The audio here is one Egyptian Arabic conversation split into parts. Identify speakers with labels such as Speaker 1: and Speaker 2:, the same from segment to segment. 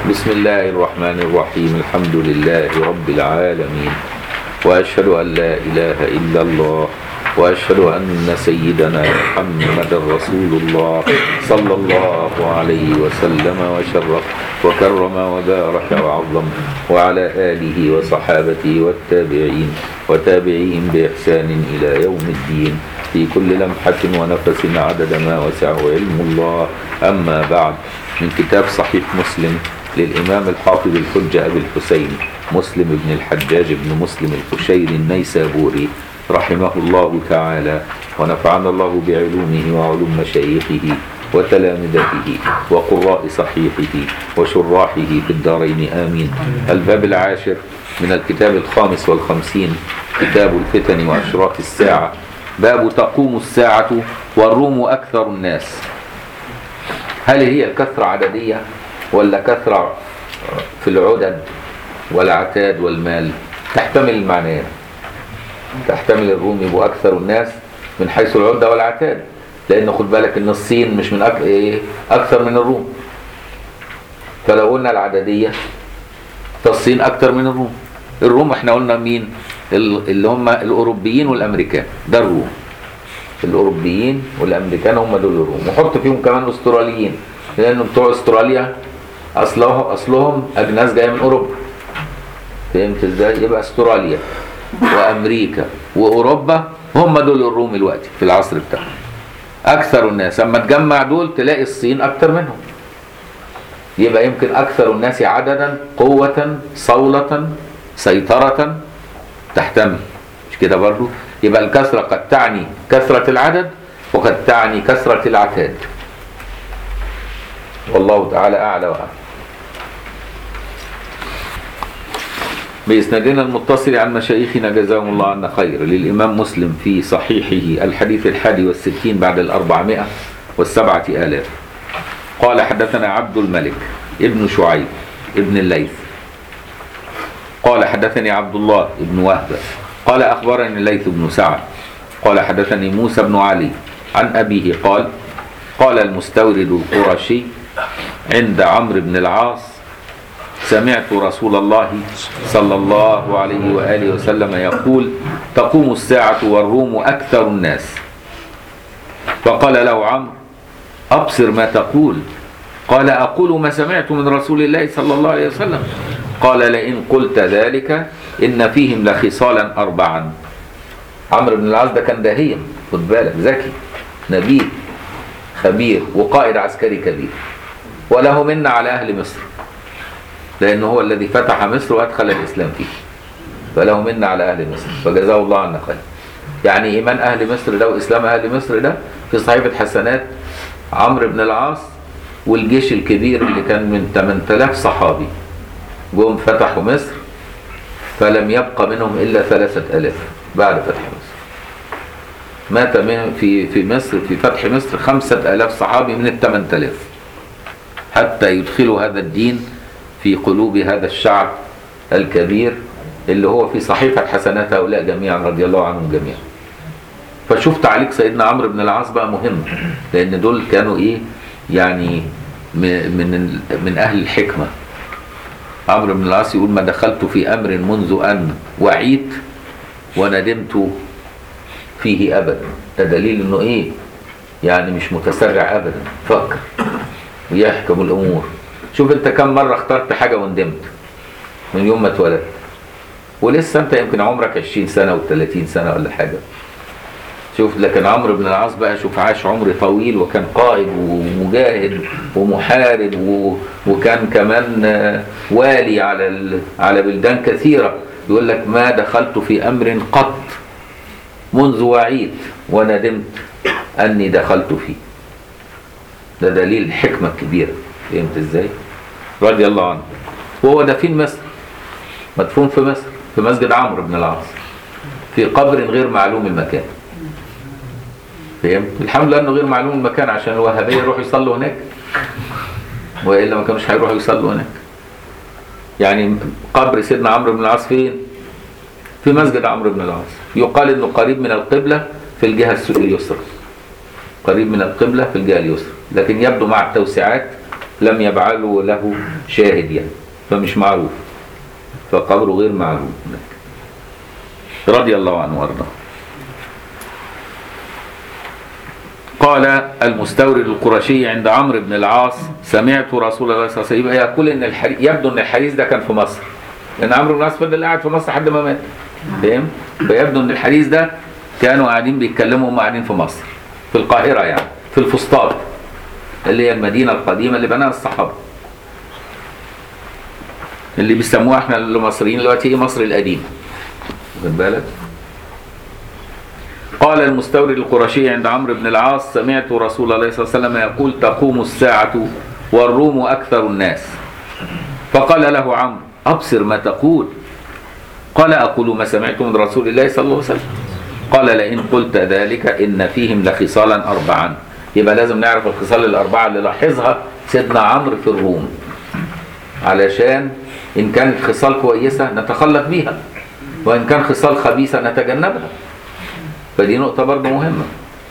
Speaker 1: بسم الله الرحمن الرحيم الحمد لله رب العالمين وأشهد أن لا إله إلا الله وأشهد أن سيدنا محمد رسول الله صلى الله عليه وسلم وشرف وكرم وبارك وعظم وعلى آله وصحابته والتابعين وتابعيهم بإحسان إلى يوم الدين في كل لمحة ونفس عدد ما وسعه علم الله أما بعد من كتاب صحيح مسلم للإمام الحافظ الحجة أبي الحسين مسلم بن الحجاج بن مسلم القشيري النيسابوري رحمه الله تعالى ونفعنا الله بعلومه وعلوم مشايخه وتلامذته وقراء صحيحه وشراحه في الدارين آمين الباب العاشر من الكتاب الخامس والخمسين كتاب الفتن وأشراط الساعة باب تقوم الساعة والروم أكثر الناس هل هي الكثرة عددية ولا كثرة في العدد والعتاد والمال تحتمل المعنيين تحتمل الروم يبقوا أكثر الناس من حيث العدة والعتاد لأن خد بالك إن الصين مش من أك... إيه؟ أكثر من الروم فلو قلنا العددية فالصين أكثر من الروم الروم احنا قلنا مين اللي هم الأوروبيين والأمريكان ده الروم الأوروبيين والأمريكان هم دول الروم وحط فيهم كمان أستراليين لأن بتوع أستراليا أصلهم أصلهم أجناس جاية من أوروبا فهمت إزاي؟ يبقى أستراليا وأمريكا وأوروبا هم دول الروم دلوقتي في العصر بتاعهم أكثر الناس أما تجمع دول تلاقي الصين أكثر منهم يبقى يمكن أكثر الناس عددا قوة صولة سيطرة تحتمل مش كده برضو يبقى الكثرة قد تعني كثرة العدد وقد تعني كثرة العتاد والله تعالى أعلى وأعلم بإسنادنا المتصل عن مشايخنا جزاهم الله عنا خير للإمام مسلم في صحيحه الحديث الحادي والستين بعد الأربعمائة والسبعة آلاف قال حدثنا عبد الملك ابن شعيب ابن الليث قال حدثني عبد الله ابن وهب قال أخبرني الليث بن سعد قال حدثني موسى بن علي عن أبيه قال قال المستورد القرشي عند عمرو بن العاص سمعت رسول الله صلى الله عليه وآله وسلم يقول تقوم الساعة والروم أكثر الناس فقال له عمرو أبصر ما تقول قال أقول ما سمعت من رسول الله صلى الله عليه وسلم قال لئن قلت ذلك إن فيهم لخصالا أربعا عمرو بن العاص ده كان داهيا خد بالك ذكي نبيل خبير وقائد عسكري كبير وله منا على أهل مصر لأنه هو الذي فتح مصر وأدخل الإسلام فيه فله منا على أهل مصر فجزاه الله عنا خير يعني إيمان أهل مصر ده وإسلام أهل مصر ده في صحيفة حسنات عمرو بن العاص والجيش الكبير اللي كان من 8000 صحابي جم فتحوا مصر فلم يبقى منهم إلا ثلاثة ألاف بعد فتح مصر مات من في في مصر في فتح مصر خمسة ألاف صحابي من الثمان آلاف حتى يدخلوا هذا الدين في قلوب هذا الشعب الكبير اللي هو في صحيفة حسنات هؤلاء جميعا رضي الله عنهم جميعا فشوف تعليق سيدنا عمرو بن العاص بقى مهم لأن دول كانوا إيه يعني من من أهل الحكمة عمرو بن العاص يقول ما دخلت في أمر منذ أن وعيت وندمت فيه أبدا ده دليل إنه إيه يعني مش متسرع أبدا فكر ويحكم الأمور شوف أنت كم مرة اخترت حاجة وندمت من يوم ما اتولدت ولسه أنت يمكن عمرك 20 سنة و30 سنة ولا حاجة شوف لكن عمرو بن العاص بقى شوف عاش عمر طويل وكان قائد ومجاهد ومحارب و... وكان كمان والي على ال... على بلدان كثيرة يقول لك ما دخلت في أمر قط منذ وعيت وندمت أني دخلت فيه ده دليل الحكمة الكبيرة فهمت ازاي رضي الله عنه وهو دفين مصر مدفون في مصر في مسجد عمرو بن العاص في قبر غير معلوم المكان فهمت الحمد لله انه غير معلوم المكان عشان الوهابيه يروحوا يصلوا هناك والا ما كانوش هيروحوا يصلوا هناك يعني قبر سيدنا عمرو بن العاص فين في مسجد عمرو بن العاص يقال انه قريب من القبله في الجهه اليسرى قريب من القبله في الجهه اليسرى لكن يبدو مع التوسعات لم يجعلوا له شاهد يعني فمش معروف فقبره غير معروف رضي الله عنه وارضاه قال المستورد القرشي عند عمرو بن العاص سمعت رسول الله صلى الله عليه وسلم يقول ان الحديث يبدو ان الحديث ده كان في مصر لان عمرو بن العاص فضل قاعد في مصر لحد ما مات فاهم فيبدو ان الحديث ده كانوا قاعدين بيتكلموا هم قاعدين في مصر في القاهره يعني في الفسطاط اللي هي المدينه القديمه اللي بناها الصحابه اللي بيسموها احنا المصريين دلوقتي ايه مصر القديمه واخد بالك قال المستورد القرشي عند عمرو بن العاص سمعت رسول الله صلى الله عليه وسلم يقول تقوم الساعة والروم أكثر الناس فقال له عمرو أبصر ما تقول قال أقول ما سمعت من رسول الله صلى الله عليه وسلم قال لئن قلت ذلك إن فيهم لخصالا أربعا يبقى لازم نعرف الخصال الأربعة اللي لاحظها سيدنا عمرو في الروم علشان إن كانت خصال كويسة نتخلق بيها وإن كان خصال خبيثة نتجنبها فدي نقطة برضه مهمة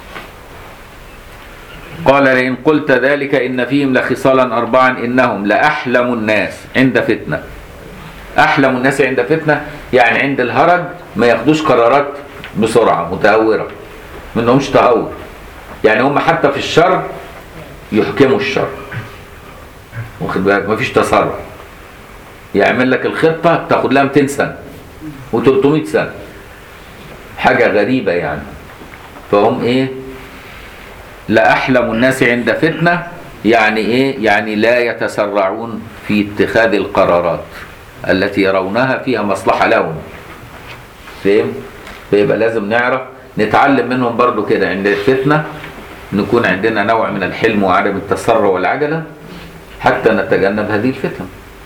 Speaker 1: قال لئن قلت ذلك إن فيهم لخصالا أربعا إنهم لأحلم الناس عند فتنة أحلم الناس عند فتنة يعني عند الهرج ما ياخدوش قرارات بسرعة متهورة منهمش تهور يعني هم حتى في الشر يحكموا الشر واخد بالك مفيش تسرع يعمل لك الخطة تاخد لها 200 سنة و300 سنة حاجة غريبة يعني فهم ايه لا أحلم الناس عند فتنة يعني ايه يعني لا يتسرعون في اتخاذ القرارات التي يرونها فيها مصلحة لهم فهم فيبقى لازم نعرف نتعلم منهم برضو كده عند الفتنة نكون عندنا نوع من الحلم وعدم التسرع والعجلة حتى نتجنب هذه الفتن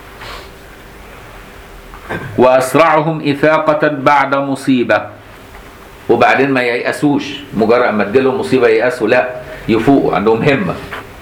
Speaker 1: وأسرعهم إفاقة بعد مصيبة وبعدين ما ييأسوش مجرد ما تجيلهم مصيبة ييأسوا لا يفوقوا عندهم همة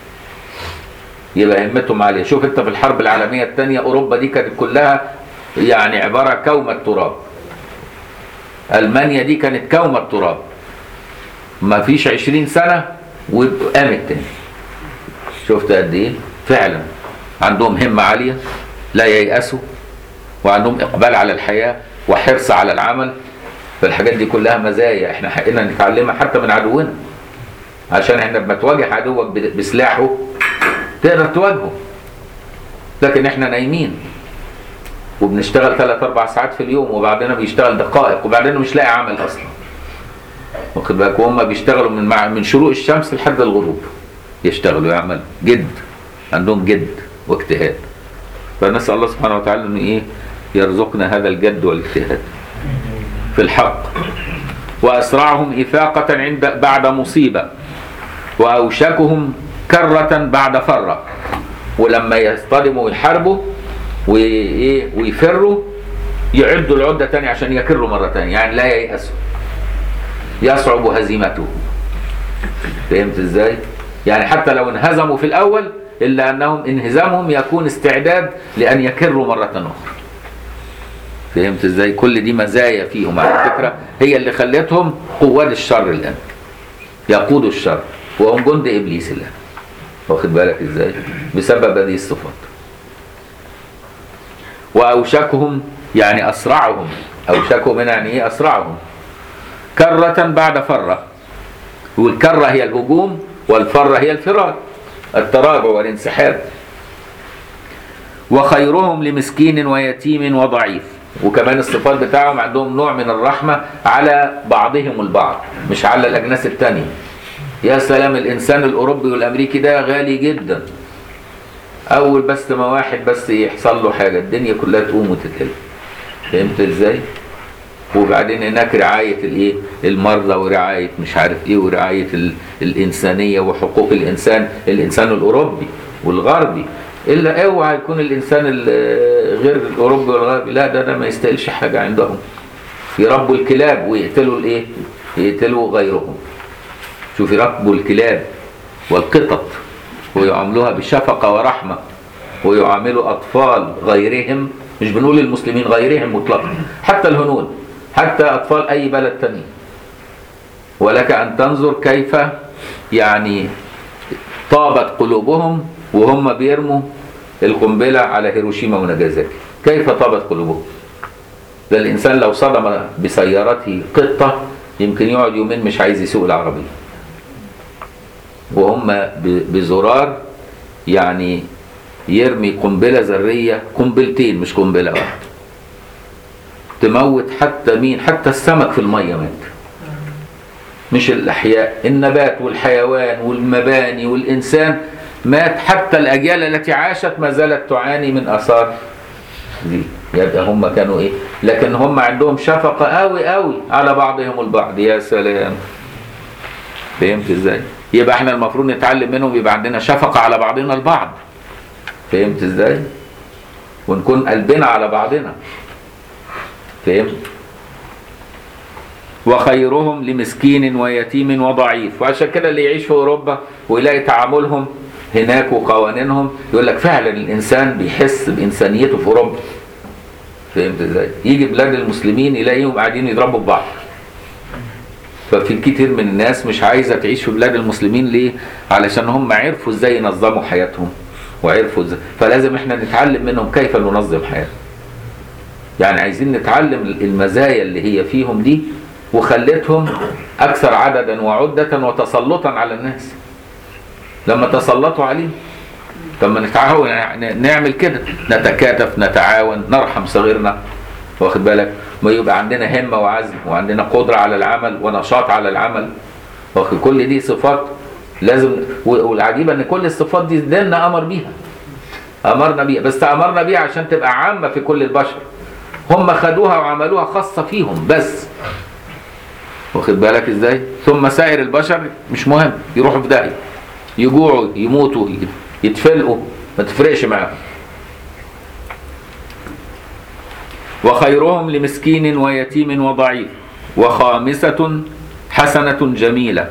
Speaker 1: يبقى همتهم عالية شوف انت في الحرب العالمية الثانية أوروبا دي كانت كلها يعني عبارة كومة تراب ألمانيا دي كانت كومة تراب ما فيش عشرين سنة وقامت تاني شفت قد ايه فعلا عندهم همة عالية لا ييأسوا وعندهم إقبال على الحياة وحرص على العمل فالحاجات دي كلها مزايا احنا حقنا نتعلمها حتى من عدونا عشان احنا لما تواجه عدوك بسلاحه تقدر تواجهه لكن احنا نايمين وبنشتغل ثلاث اربع ساعات في اليوم وبعدين بيشتغل دقائق وبعدين مش لاقي عمل اصلا واخد بالك وهم بيشتغلوا من مع من شروق الشمس لحد الغروب يشتغلوا يعملوا جد عندهم جد واجتهاد فنسال الله سبحانه وتعالى انه ايه يرزقنا هذا الجد والاجتهاد في الحق وأسرعهم إفاقة عند بعد مصيبة وأوشكهم كرة بعد فرة ولما يصطدموا ويحاربوا ويفروا يعدوا العدة تاني عشان يكروا مرة تانية يعني لا ييأسوا يصعب هزيمته فهمت ازاي؟ يعني حتى لو انهزموا في الأول إلا أنهم انهزامهم يكون استعداد لأن يكروا مرة أخرى فهمت ازاي كل دي مزايا فيهم على فكرة هي اللي خلتهم قواد الشر الآن يقودوا الشر وهم جند إبليس الآن واخد بالك ازاي بسبب هذه الصفات وأوشكهم يعني أسرعهم أوشكهم هنا يعني إيه أسرعهم كرة بعد فرة والكرة هي الهجوم والفرة هي الفرار التراجع والانسحاب وخيرهم لمسكين ويتيم وضعيف وكمان الصفات بتاعهم عندهم نوع من الرحمة على بعضهم البعض مش على الأجناس التانية يا سلام الإنسان الأوروبي والأمريكي ده غالي جدا أول بس ما واحد بس يحصل له حاجة الدنيا كلها تقوم وتتقلب فهمت إزاي؟ وبعدين هناك رعاية الايه المرضى ورعاية مش عارف ايه ورعاية ال... الإنسانية وحقوق الإنسان الإنسان الأوروبي والغربي إلا اوعى يكون الإنسان غير الأوروبي والغربي لا ده ده ما يستاهلش حاجة عندهم يربوا الكلاب ويقتلوا الايه يقتلوا غيرهم شوف يربوا الكلاب والقطط ويعاملوها بشفقة ورحمة ويعاملوا أطفال غيرهم مش بنقول المسلمين غيرهم مطلقا حتى الهنود حتى أطفال أي بلد تاني ولك أن تنظر كيف يعني طابت قلوبهم وهم بيرموا القنبلة على هيروشيما وناجازاكي كيف طابت قلوبهم ده الإنسان لو صدم بسيارته قطة يمكن يقعد يومين مش عايز يسوق العربية وهم ب- بزرار يعني يرمي قنبلة ذرية قنبلتين مش قنبلة واحدة تموت حتى مين حتى السمك في المية مات مش الأحياء النبات والحيوان والمباني والإنسان مات حتى الأجيال التي عاشت ما زالت تعاني من آثار دي يبقى هم كانوا إيه لكن هم عندهم شفقة قوي قوي على بعضهم البعض يا سلام فهمت ازاي يبقى احنا المفروض نتعلم منهم يبقى عندنا شفقة على بعضنا البعض فهمت ازاي ونكون قلبنا على بعضنا فهمت وخيرهم لمسكين ويتيم وضعيف وعشان كده اللي يعيش في اوروبا ويلاقي تعاملهم هناك وقوانينهم يقول لك فعلا الانسان بيحس بانسانيته في اوروبا فهمت ازاي يجي بلاد المسلمين يلاقيهم قاعدين يضربوا في بعض ففي كتير من الناس مش عايزه تعيش في بلاد المسلمين ليه علشان هم عرفوا ازاي ينظموا حياتهم وعرفوا ازاي فلازم احنا نتعلم منهم كيف ننظم حياتنا يعني عايزين نتعلم المزايا اللي هي فيهم دي وخلتهم اكثر عددا وعدة وتسلطا على الناس لما تسلطوا عليه طب ما نتعاون ن- نعمل كده نتكاتف نتعاون نرحم صغيرنا واخد بالك ما يبقى عندنا همة وعزم وعندنا قدرة على العمل ونشاط على العمل واخد كل دي صفات لازم و- والعجيبة ان كل الصفات دي ديننا امر بيها امرنا بيها بس امرنا بيها عشان تبقى عامة في كل البشر هم خدوها وعملوها خاصة فيهم بس واخد بالك ازاي ثم سائر البشر مش مهم يروحوا في داهية يجوعوا يموتوا يتفلقوا ما تفرقش معاهم وخيرهم لمسكين ويتيم وضعيف وخامسة حسنة جميلة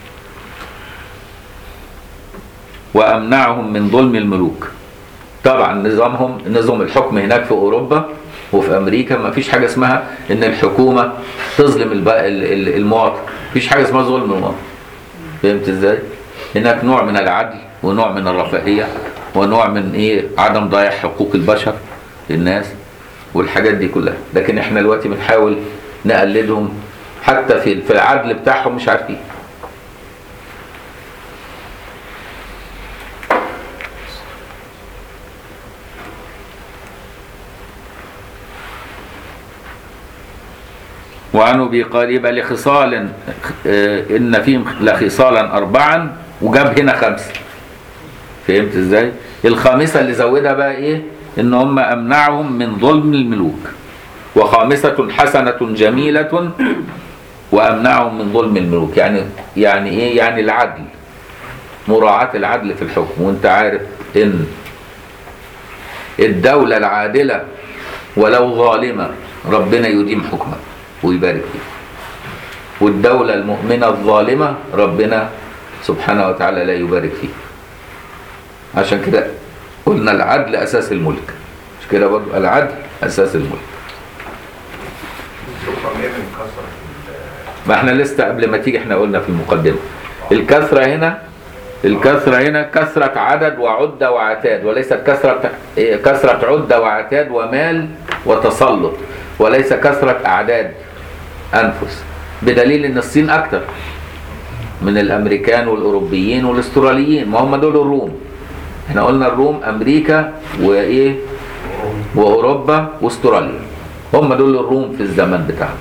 Speaker 1: وأمنعهم من ظلم الملوك طبعا نظامهم نظام الحكم هناك في أوروبا وفي أمريكا ما فيش حاجة اسمها إن الحكومة تظلم الب- ال- ال- المواطن فيش حاجة اسمها ظلم المواطن فهمت ازاي؟ هناك نوع من العدل ونوع من الرفاهية ونوع من ايه عدم ضياع حقوق البشر للناس والحاجات دي كلها لكن احنا دلوقتي بنحاول نقلدهم حتى في في العدل بتاعهم مش عارفين وعن ابي قال يبقى لخصال آه، ان فيهم لخصالا اربعا وجاب هنا خمسه فهمت ازاي الخامسه اللي زودها بقى ايه ان هم امنعهم من ظلم الملوك وخامسه حسنه جميله وامنعهم من ظلم الملوك يعني يعني ايه يعني العدل مراعاه العدل في الحكم وانت عارف ان الدوله العادله ولو ظالمه ربنا يديم حكمها ويبارك فيه والدولة المؤمنة الظالمة ربنا سبحانه وتعالى لا يبارك فيه عشان كده قلنا العدل أساس الملك مش كده برضو العدل أساس الملك ما احنا لسه قبل ما تيجي احنا قلنا في المقدمة الكثرة هنا الكثرة هنا كثرة عدد وعدة وعتاد وليست كثرة إيه، كثرة عدة وعتاد ومال وتسلط وليس كثرة أعداد أنفس بدليل إن الصين أكتر من الأمريكان والأوروبيين والأستراليين ما هم دول الروم احنا قلنا الروم أمريكا وإيه وأوروبا وأستراليا هم دول الروم في الزمن بتاعهم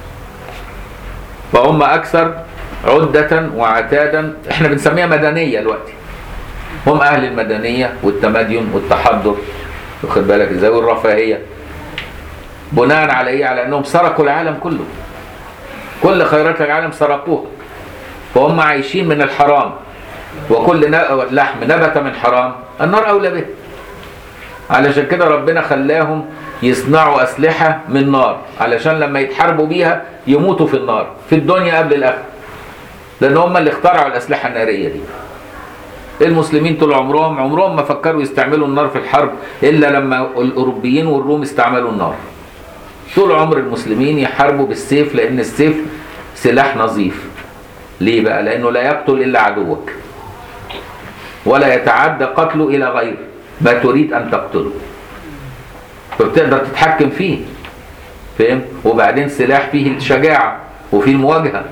Speaker 1: فهم أكثر عدة وعتادا احنا بنسميها مدنية دلوقتي هم أهل المدنية والتمدين والتحضر واخد بالك ازاي والرفاهية بناء على ايه على انهم سرقوا العالم كله كل خيرات العالم سرقوها فهم عايشين من الحرام وكل ن- لحم نبت من حرام النار اولى به علشان كده ربنا خلاهم يصنعوا اسلحه من نار علشان لما يتحاربوا بيها يموتوا في النار في الدنيا قبل الاخره لان هم اللي اخترعوا الاسلحه الناريه دي المسلمين طول عمرهم عمرهم ما فكروا يستعملوا النار في الحرب الا لما الاوروبيين والروم استعملوا النار طول عمر المسلمين يحاربوا بالسيف لان السيف سلاح نظيف ليه بقى لانه لا يقتل الا عدوك ولا يتعدى قتله إلى غيره ما تريد أن تقتله فبتقدر تتحكم فيه فاهم وبعدين سلاح فيه الشجاعة وفيه المواجهة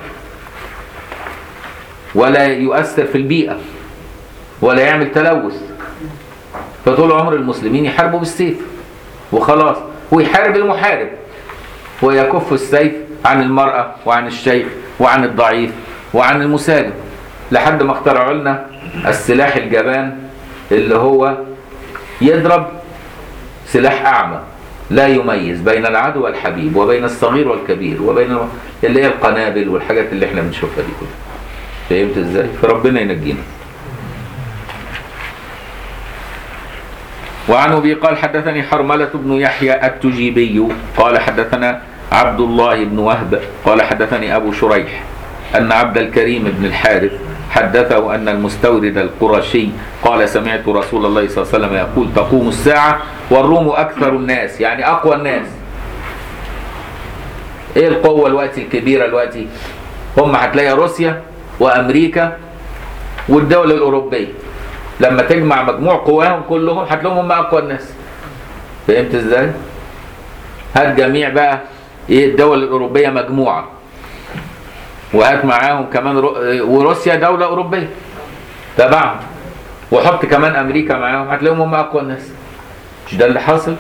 Speaker 1: ولا يؤثر في البيئة ولا يعمل تلوث فطول عمر المسلمين يحاربوا بالسيف وخلاص ويحارب المحارب ويكف السيف عن المرأة وعن الشيخ وعن الضعيف وعن المسالم لحد ما اخترعوا لنا السلاح الجبان اللي هو يضرب سلاح أعمى لا يميز بين العدو والحبيب وبين الصغير والكبير وبين اللي هي القنابل والحاجات اللي احنا بنشوفها دي كلها فهمت ازاي؟ فربنا ينجينا وعن ابي قال حدثني حرملة بن يحيى التجيبي قال حدثنا عبد الله بن وهب قال حدثني ابو شريح ان عبد الكريم بن الحارث حدثه ان المستورد القرشي قال سمعت رسول الله صلى الله عليه وسلم يقول تقوم الساعة والروم اكثر الناس يعني اقوى الناس ايه القوة الوقت الكبيرة الوقت هم هتلاقي روسيا وامريكا والدول الاوروبية لما تجمع مجموع قواهم كلهم هتلاقيهم هم اقوى الناس فهمت ازاي هات جميع بقى ايه الدول الاوروبيه مجموعه وهات معاهم كمان رو... وروسيا دوله اوروبيه تبعهم وحط كمان امريكا معاهم هتلاقيهم هم اقوى الناس مش ده اللي حاصل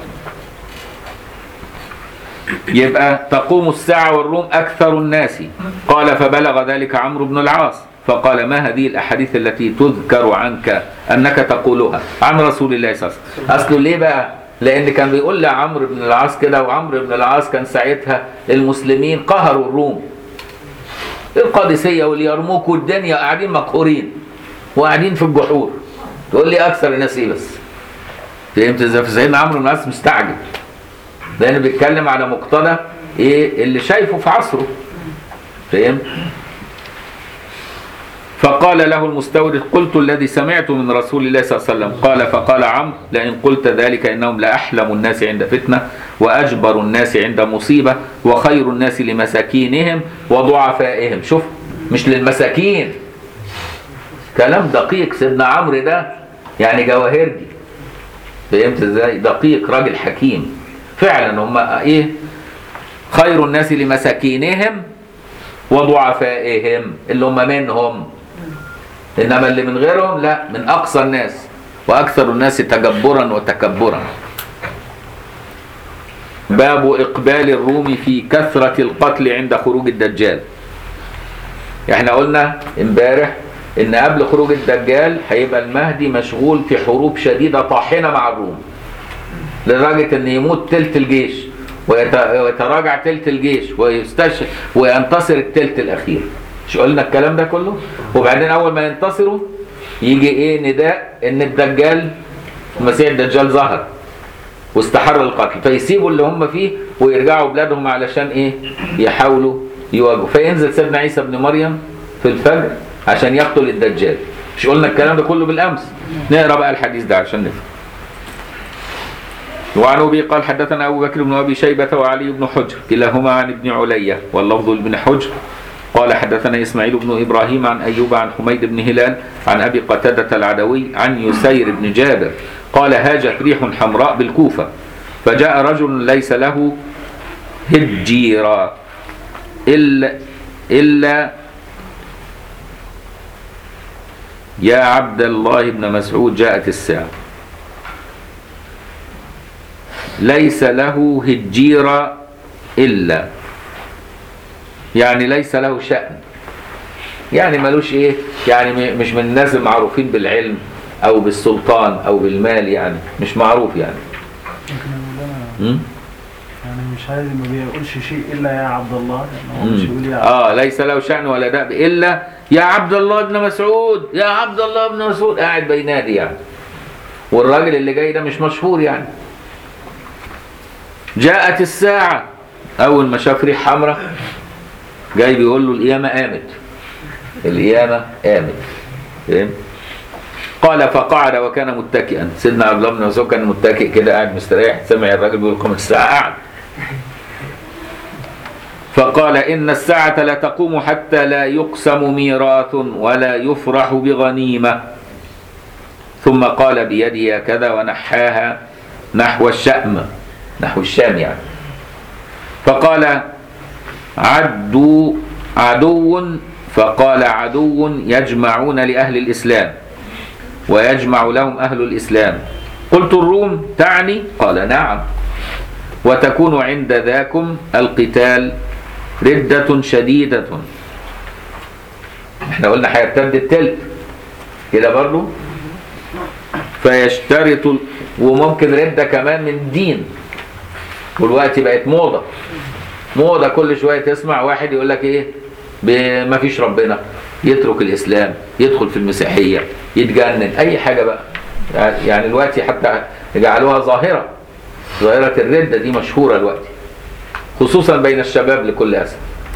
Speaker 1: يبقى تقوم الساعة والروم أكثر الناس قال فبلغ ذلك عمرو بن العاص فقال ما هذه الأحاديث التي تذكر عنك أنك تقولها عن رسول الله صلى الله عليه وسلم أصله ليه بقى لأن كان بيقول لعمرو بن العاص كده وعمرو بن العاص كان ساعتها المسلمين قهروا الروم القادسية واليرموك والدنيا قاعدين مقهورين وقاعدين في الجحور تقول لي أكثر الناس إيه بس فهمت ازاي فسيدنا عمرو بن العاص مستعجل لأنه بيتكلم على مقتضى إيه اللي شايفه في عصره فهمت فقال له المستورد قلت الذي سمعت من رسول الله صلى الله عليه وسلم قال فقال عمرو لئن قلت ذلك انهم لاحلم الناس عند فتنه واجبر الناس عند مصيبه وخير الناس لمساكينهم وضعفائهم شوف مش للمساكين كلام دقيق سيدنا عمرو ده يعني جواهرجي فهمت ازاي دقيق راجل حكيم فعلا هم ايه خير الناس لمساكينهم وضعفائهم اللي هم منهم انما اللي من غيرهم لا من اقصى الناس واكثر الناس تجبرا وتكبرا باب اقبال الروم في كثرة القتل عند خروج الدجال احنا قلنا امبارح ان قبل خروج الدجال هيبقى المهدي مشغول في حروب شديدة طاحنة مع الروم لدرجة ان يموت تلت الجيش ويتراجع تلت الجيش ويستشهد وينتصر التلت الاخير مش قلنا الكلام ده كله وبعدين اول ما ينتصروا يجي ايه نداء ان الدجال المسيح الدجال ظهر واستحر القتل فيسيبوا اللي هم فيه ويرجعوا بلادهم علشان ايه يحاولوا يواجهوا فينزل سيدنا عيسى ابن مريم في الفجر عشان يقتل الدجال مش قلنا الكلام ده كله بالامس نقرا بقى الحديث ده عشان نفهم وعن ابي قال حدثنا ابو بكر بن ابي شيبه وعلي بن حجر كلاهما عن ابن علية واللفظ لابن حجر قال حدثنا اسماعيل بن ابراهيم عن ايوب عن حميد بن هلال عن ابي قتاده العدوي عن يسير بن جابر قال هاجت ريح حمراء بالكوفه فجاء رجل ليس له هجيرا الا الا يا عبد الله بن مسعود جاءت الساعه ليس له هجيرة إلا يعني ليس له شأن يعني ملوش إيه يعني مش من الناس المعروفين بالعلم أو بالسلطان أو بالمال يعني مش معروف يعني م?
Speaker 2: يعني مش عايز ما بيقولش شيء الا يا عبد الله يعني هو مش
Speaker 1: مم.
Speaker 2: يقول يا
Speaker 1: اه ليس له شأن ولا دأب إلا يا عبد الله بن مسعود يا عبد الله بن مسعود قاعد بينادي يعني والراجل اللي جاي ده مش مشهور يعني جاءت الساعة أول ما شاف ريح حمراء جاي بيقول له القيامة قامت القيامة قامت فاهم؟ قال فقعد وكان متكئا سيدنا عبد الله بن مسعود كان متكئ كده قاعد مستريح سمع الراجل بيقول قامت الساعة قعد فقال إن الساعة لا تقوم حتى لا يقسم ميراث ولا يفرح بغنيمة ثم قال بيدي كذا ونحاها نحو الشأم نحو الشام يعني فقال عدوا عدو فقال عدو يجمعون لأهل الإسلام ويجمع لهم أهل الإسلام قلت الروم تعني قال نعم وتكون عند ذاكم القتال ردة شديدة احنا قلنا هيرتد التلت كده برضه فيشترط ال- وممكن ردة كمان من دين والوقت بقت موضة موضة كل شوية تسمع واحد يقول لك ايه ب- ما فيش ربنا يترك الإسلام يدخل في المسيحية يتجنن أي حاجة بقى يعني- يعني الوقت حتى جعلوها ظاهرة ظاهرة الردة دي مشهورة الوقت خصوصا بين الشباب لكل أسف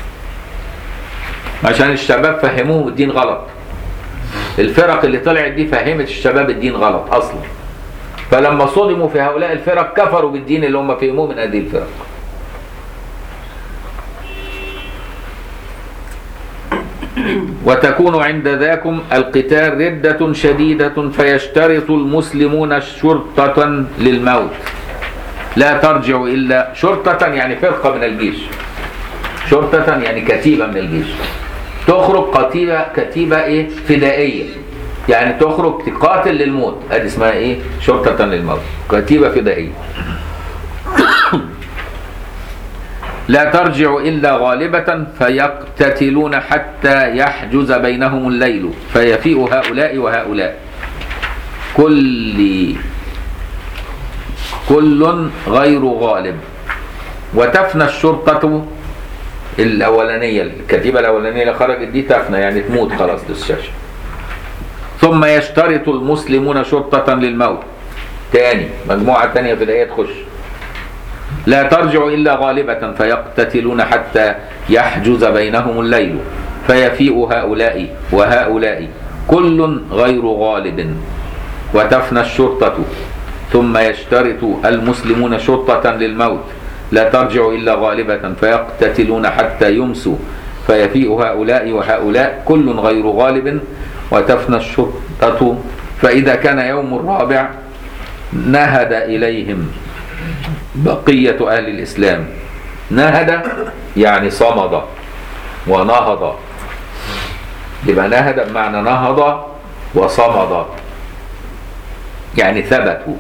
Speaker 1: عشان الشباب فهموه الدين غلط الفرق اللي طلعت دي فهمت الشباب الدين غلط اصلا فلما صدموا في هؤلاء الفرق كفروا بالدين اللي هم فهموه من هذه الفرق وتكون عند ذاكم القتال ردة شديدة فيشترط المسلمون شرطة للموت لا ترجع إلا شرطة يعني فرقة من الجيش شرطة يعني كتيبة من الجيش تخرج كتيبة كتيبة ايه فدائية يعني تخرج تقاتل للموت ادي اسمها ايه شرطة للموت كتيبة فدائية لا ترجع إلا غالبة فيقتتلون حتى يحجز بينهم الليل فيفيء هؤلاء وهؤلاء كل كل غير غالب وتفنى الشرطة الأولانية الكتيبة الأولانية اللي خرجت دي تفنى يعني تموت خلاص للشاشة ثم يشترط المسلمون شرطة للموت تاني مجموعة تانية فدائية تخش لا ترجع إلا غالبة فيقتتلون حتى يحجز بينهم الليل فيفيء هؤلاء وهؤلاء كل غير غالب وتفنى الشرطة ثم يشترط المسلمون شرطة للموت لا ترجع إلا غالبة فيقتتلون حتى يمسوا فيفيء هؤلاء وهؤلاء كل غير غالب وتفنى الشرطة فإذا كان يوم الرابع نهد إليهم بقية أهل الإسلام نهد يعني صمد ونهض يبقى نهد بمعنى نهض وصمد يعني ثبتوا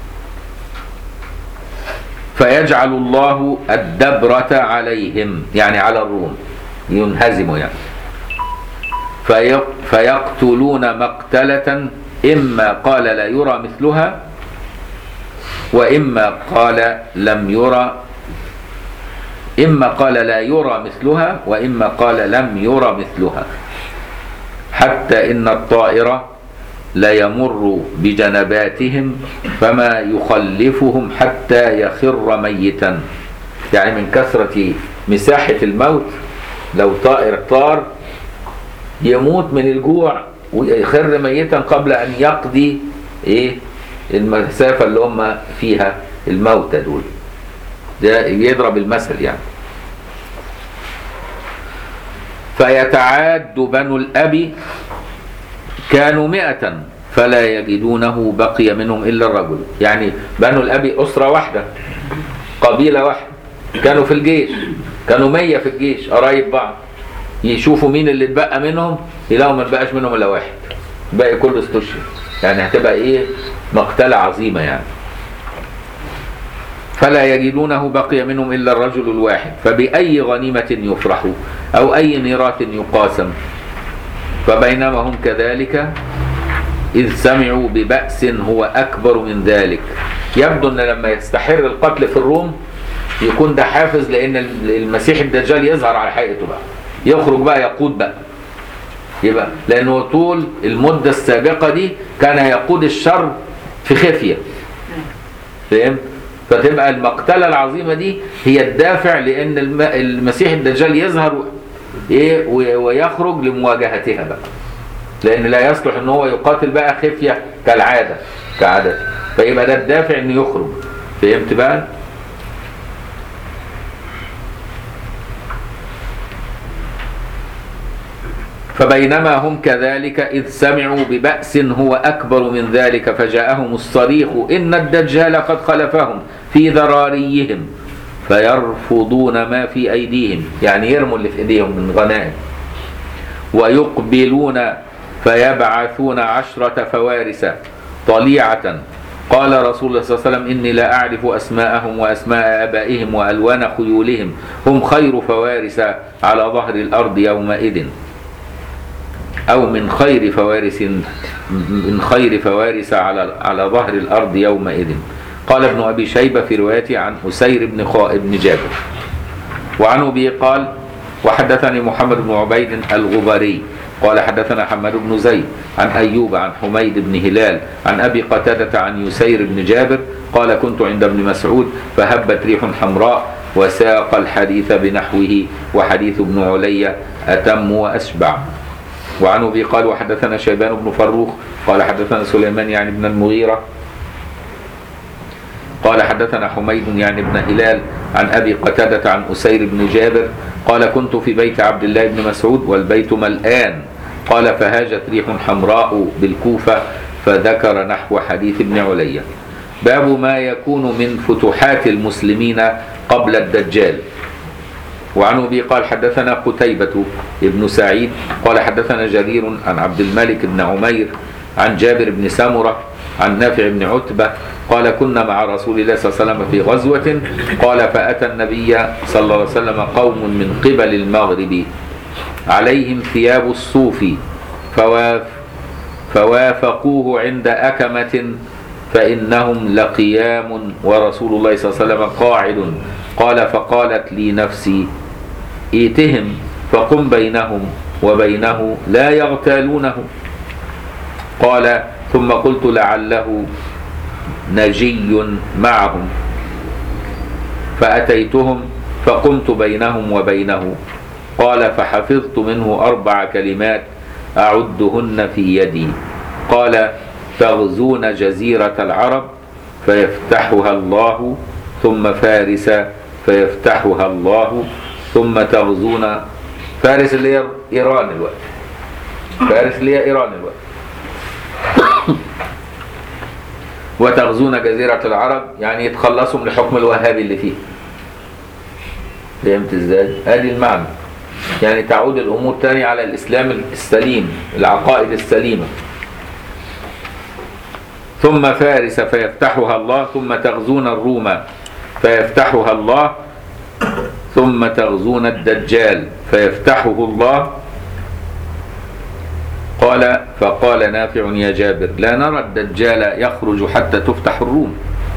Speaker 1: فيجعل الله الدبرة عليهم يعني على الروم ينهزموا يعني فيق فيقتلون مقتلة إما قال لا يرى مثلها وإما قال لم يرى إما قال لا يرى مثلها وإما قال لم يرى مثلها حتى إن الطائر لا يمر بجنباتهم فما يخلفهم حتى يخر ميتا يعني من كثرة مساحة الموت لو طائر طار يموت من الجوع ويخر ميتا قبل أن يقضي إيه المسافة اللي هم فيها الموتى دول ده يضرب المثل يعني فيتعاد بنو الأب كانوا مئة فلا يجدونه بقي منهم إلا الرجل يعني بنو الأب أسرة واحدة قبيلة واحدة كانوا في الجيش كانوا مية في الجيش قرايب بعض يشوفوا مين اللي اتبقى منهم يلاقوا ما بقاش منهم إلا واحد باقي كله استشهد يعني هتبقى إيه مقتلة عظيمة يعني فلا يجدونه بقي منهم إلا الرجل الواحد فبأي غنيمة يفرح أو أي ميراث يقاسم فبينما هم كذلك إذ سمعوا ببأس هو أكبر من ذلك يبدو أن لما يستحر القتل في الروم يكون ده حافز لأن المسيح الدجال يظهر على حقيقته بقى يخرج بقى يقود بقى يبقى لأنه طول المدة السابقة دي كان يقود الشر في خفية فهمت؟ فتبقى المقتلة العظيمة دي هي الدافع لأن الم- المسيح الدجال يظهر إيه و- ويخرج لمواجهتها بقى لأن لا يصلح إن هو يقاتل بقى خفية كالعادة كعادة فيبقى ده الدافع إنه يخرج فهمت بقى؟ فبينما هم كذلك إذ سمعوا ببأس هو أكبر من ذلك فجاءهم الصريخ إن الدجال قد خلفهم في ذراريهم فيرفضون ما في أيديهم يعني يرموا اللي في أيديهم من غنائم ويقبلون فيبعثون عشرة فوارس طليعة قال رسول الله صلى الله عليه وسلم إني لا أعرف أسماءهم وأسماء آبائهم وألوان خيولهم هم خير فوارس على ظهر الأرض يومئذ أو من خير فوارس من خير فوارس على على ظهر الأرض يومئذ قال ابن أبي شيبة في روايته عن أسير بن خاء بن جابر وعن أبي قال وحدثني محمد بن عبيد الغبري قال حدثنا حماد بن زيد عن أيوب عن حميد بن هلال عن أبي قتادة عن يسير بن جابر قال كنت عند ابن مسعود فهبت ريح حمراء وساق الحديث بنحوه وحديث ابن علي أتم وأشبع وعن أبي قال وحدثنا شيبان بن فروخ قال حدثنا سليمان يعني بن المغيرة قال حدثنا حميد يعني بن هلال عن أبي قتادة عن أسير بن جابر قال كنت في بيت عبد الله بن مسعود والبيت ملآن قال فهاجت ريح حمراء بالكوفة فذكر نحو حديث ابن علية باب ما يكون من فتوحات المسلمين قبل الدجال وعن ابي قال حدثنا قتيبة بن سعيد قال حدثنا جرير عن عبد الملك بن عمير عن جابر بن سمرة عن نافع بن عتبة قال كنا مع رسول الله صلى الله عليه وسلم في غزوة قال فأتى النبي صلى الله عليه وسلم قوم من قبل المغرب عليهم ثياب الصوف فواف فوافقوه عند أكمة فإنهم لقيام ورسول الله صلى الله عليه وسلم قاعد قال فقالت لي نفسي ائتهم فقم بينهم وبينه لا يغتالونه قال ثم قلت لعله نجي معهم فأتيتهم فقمت بينهم وبينه قال فحفظت منه أربع كلمات أعدهن في يدي قال تغزون جزيرة العرب فيفتحها الله ثم فارس فيفتحها الله ثم تغزون فارس اللي هي إيران الوقت فارس اللي هي إيران الوقت وتغزون جزيرة العرب يعني يتخلصوا من الحكم الوهابي اللي فيه فهمت ازاي؟ ادي المعنى يعني تعود الامور تاني على الاسلام السليم العقائد السليمه ثم فارس فيفتحها الله ثم تغزون الروم فيفتحها الله ثم تغزون الدجال فيفتحه الله قال فقال نافع يا جابر لا نرى الدجال يخرج حتى تفتح الروم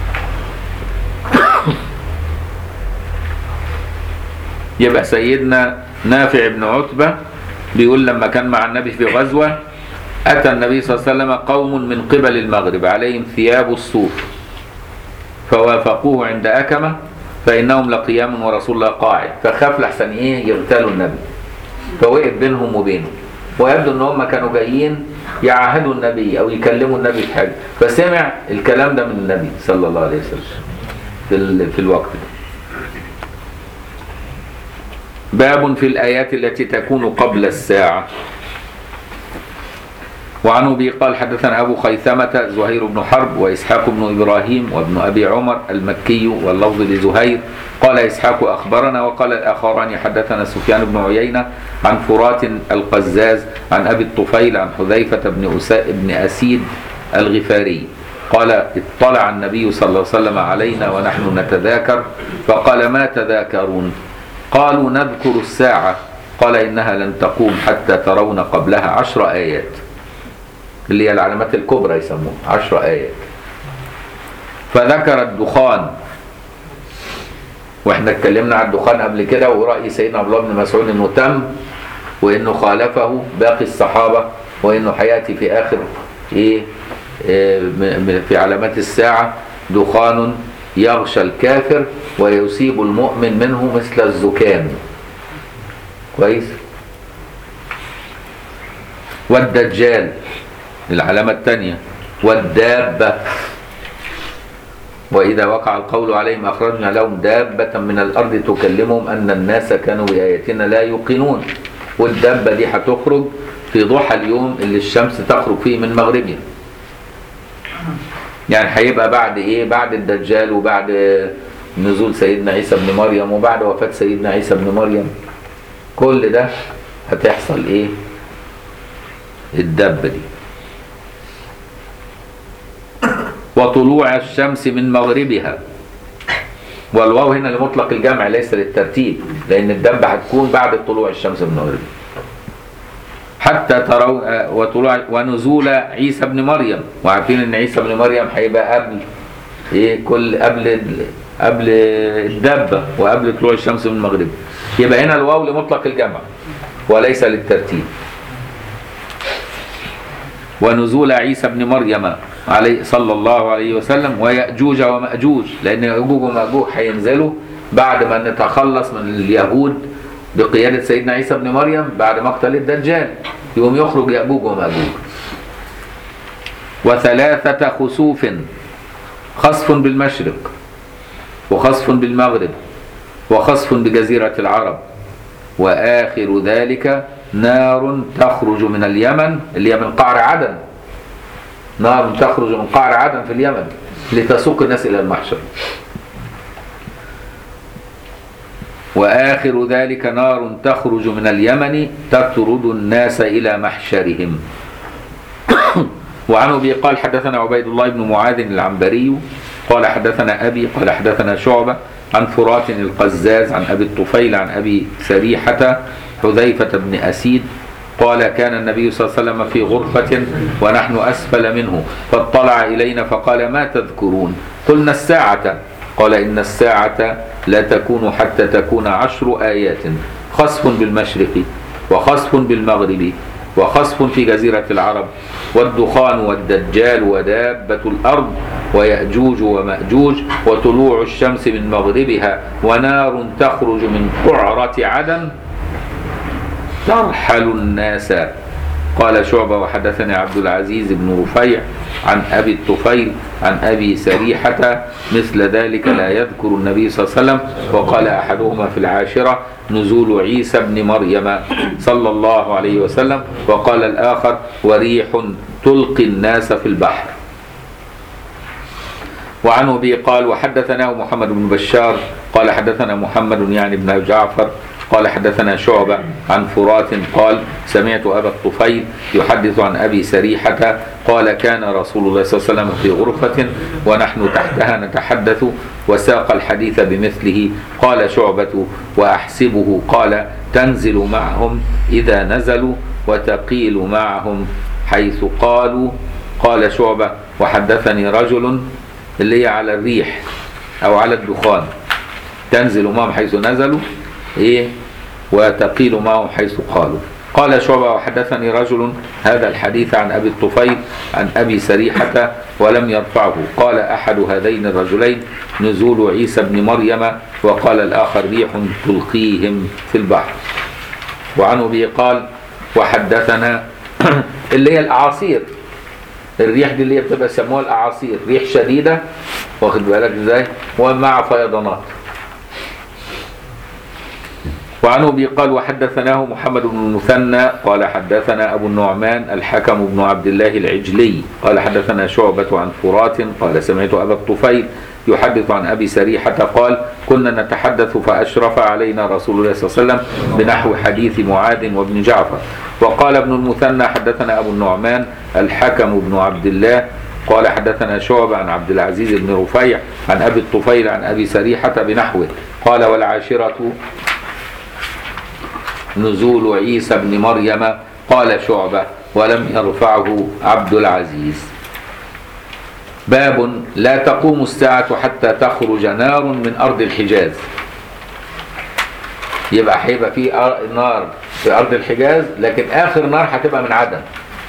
Speaker 1: يبقى سيدنا نافع بن عتبة بيقول لما كان مع النبي في غزوة أتى النبي صلى الله عليه وسلم قوم من قبل المغرب عليهم ثياب الصوف فوافقوه عند أكمة فإنهم لقيام ورسول الله قاعد فخاف لحسن إيه يغتالوا النبي فوقف بينهم وبينه ويبدو ان هم كانوا جايين يعاهدوا النبي او يكلموا النبي في حاجه فسمع الكلام ده من النبي صلى الله عليه وسلم في ال- في الوقت ده باب في الايات التي تكون قبل الساعه وعن ابي قال حدثنا ابو خيثمه زهير بن حرب واسحاق بن ابراهيم وابن ابي عمر المكي واللفظ لزهير قال اسحاق اخبرنا وقال الاخران حدثنا سفيان بن عيينه عن فرات القزاز عن ابي الطفيل عن حذيفه بن أسا بن اسيد الغفاري قال اطلع النبي صلى الله عليه وسلم علينا ونحن نتذاكر فقال ما تذاكرون قالوا نذكر الساعه قال انها لن تقوم حتى ترون قبلها عشر ايات اللي هي العلامات الكبرى يسموها عشر آيات فذكر الدخان واحنا اتكلمنا عن الدخان قبل كده ورأي سيدنا عبد الله بن مسعود انه تم وانه خالفه باقي الصحابة وانه هياتي في اخر ايه, إيه م- م- في علامات الساعة دخان يغشى الكافر ويصيب المؤمن منه مثل الزكام كويس والدجال العلامة الثانية والدابة وإذا وقع القول عليهم أخرجنا لهم دابة من الأرض تكلمهم أن الناس كانوا بآياتنا لا يوقنون والدبة دي هتخرج في ضحى اليوم اللي الشمس تخرج فيه من مغربها يعني هيبقى بعد ايه بعد الدجال وبعد نزول سيدنا عيسى بن مريم وبعد وفاة سيدنا عيسى بن مريم كل ده هتحصل ايه الدبة دي وطلوع الشمس من مغربها والواو هنا لمطلق الجمع ليس للترتيب لان الدبة هتكون بعد طلوع الشمس من مغربها حتى تروا آه، وطلوع ونزول عيسى بن مريم وعارفين ان عيسى بن مريم هيبقى قبل ايه كل قبل ال- قبل الدبة وقبل طلوع الشمس من المغرب يبقى هنا الواو لمطلق الجمع وليس للترتيب ونزول عيسى بن مريم عليه صلى الله عليه وسلم ويأجوج ومأجوج لأن يأجوج ومأجوج هينزلوا بعد ما نتخلص من اليهود بقيادة سيدنا عيسى بن مريم بعد مقتل الدجال يوم يخرج يأجوج ومأجوج وثلاثة خسوف خسف بالمشرق وخسف بالمغرب وخسف بجزيرة العرب وآخر ذلك نار تخرج من اليمن اللي هي من قعر عدن نار تخرج من قعر عدن في اليمن لتسوق الناس إلى المحشر وآخر ذلك نار تخرج من اليمن تطرد الناس إلى محشرهم وعن ابي قال حدثنا عبيد الله بن معاذ العنبري قال حدثنا ابي قال حدثنا شعبه عن فرات القزاز عن ابي الطفيل عن ابي سريحه حذيفه بن اسيد قال كان النبي صلى الله عليه وسلم في غرفة ونحن أسفل منه فاطلع إلينا فقال ما تذكرون قلنا الساعة قال إن الساعة لا تكون حتى تكون عشر آيات خسف بالمشرق وخسف بالمغرب وخسف في جزيرة العرب والدخان والدجال ودابة الأرض ويأجوج ومأجوج وطلوع الشمس من مغربها ونار تخرج من قعرة عدن ترحل الناس قال شعبة وحدثني عبد العزيز بن رفيع عن أبي الطفيل عن أبي سريحة مثل ذلك لا يذكر النبي صلى الله عليه وسلم وقال أحدهما في العاشرة نزول عيسى بن مريم صلى الله عليه وسلم وقال الآخر وريح تلقي الناس في البحر وعن ابي قال وحدثنا محمد بن بشار قال حدثنا محمد يعني بن جعفر قال حدثنا شعبة عن فرات قال سمعت أبا الطفيل يحدث عن أبي سريحة قال كان رسول الله صلى الله عليه وسلم في غرفة ونحن تحتها نتحدث وساق الحديث بمثله قال شعبة وأحسبه قال تنزل معهم إذا نزلوا وتقيل معهم حيث قالوا قال شعبة وحدثني رجل اللي هي على الريح أو على الدخان تنزل معهم حيث نزلوا ايه وتقيل معهم حيث قالوا قال شعبة وحدثني رجل هذا الحديث عن أبي الطفيل عن أبي سريحة ولم يرفعه قال أحد هذين الرجلين نزول عيسى بن مريم وقال الآخر ريح تلقيهم في البحر وعن أبي قال وحدثنا اللي هي الأعاصير الريح دي اللي هي بتبقى يسموها الأعاصير ريح شديدة واخد بالك ازاي ومع فيضانات وعن ابي قال وحدثناه محمد بن المثنى قال حدثنا ابو النعمان الحكم بن عبد الله العجلي قال حدثنا شعبة عن فرات قال سمعت ابا الطفيل يحدث عن ابي سريحة قال كنا نتحدث فاشرف علينا رسول الله صلى الله عليه وسلم بنحو حديث معاذ وابن جعفر وقال ابن المثنى حدثنا ابو النعمان الحكم بن عبد الله قال حدثنا شعبة عن عبد العزيز بن رفيع عن ابي الطفيل عن ابي سريحة بنحوه قال والعاشرة نزول عيسى بن مريم قال شعبة ولم يرفعه عبد العزيز باب لا تقوم الساعة حتى تخرج نار من أرض الحجاز يبقى هيبقى في أر- نار في أرض الحجاز لكن آخر نار هتبقى من عدن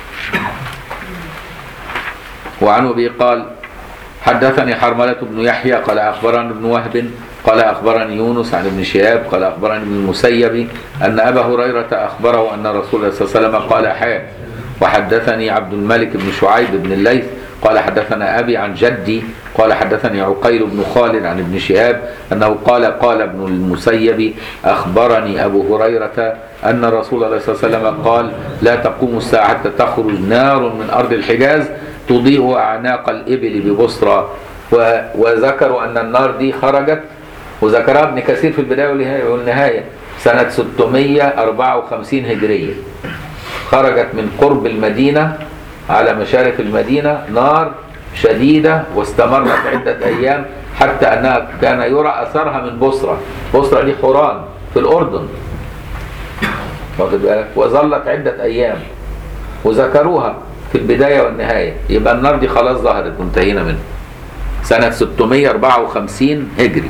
Speaker 1: وعن أبي قال حدثني حرملة بن يحيى قال أخبرني ابن وهب قال أخبرني يونس عن ابن شهاب قال أخبرني ابن المسيب أن أبا هريرة أخبره أن رسول الله صلى الله عليه وسلم قال حاء وحدثني عبد الملك بن شعيب بن الليث قال حدثنا أبي عن جدي قال حدثني عقيل بن خالد عن ابن شهاب أنه قال قال ابن المسيب أخبرني أبو هريرة أن رسول الله صلى الله عليه وسلم قال لا تقوم الساعة حتى تخرج نار من أرض الحجاز تضيء أعناق الإبل ببصرى و- وذكروا أن النار دي خرجت وذكرها ابن كثير في البداية والنهاية- والنهاية سنة 654 هجرية خرجت من قرب المدينة على مشارف المدينة نار شديدة واستمرت عدة أيام حتى أنها كان يرى أثرها من بصرة بصرة دي حوران في الأردن واخد بالك وظلت عدة أيام وذكروها في البداية والنهاية يبقى النار دي خلاص ظهرت وانتهينا منها سنة 654 هجري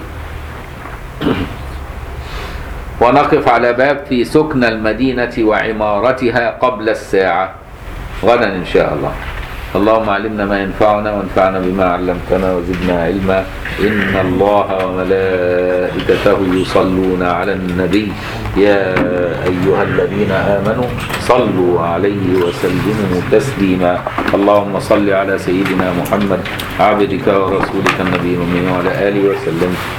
Speaker 1: ونقف على باب في سكن المدينة وعمارتها قبل الساعة غدا إن شاء الله اللهم علمنا ما ينفعنا وانفعنا بما علمتنا وزدنا علما إن الله وملائكته يصلون على النبي يا أيها الذين آمنوا صلوا عليه وسلموا تسليما اللهم صل على سيدنا محمد عبدك ورسولك النبي الأمي وعلى آله وسلم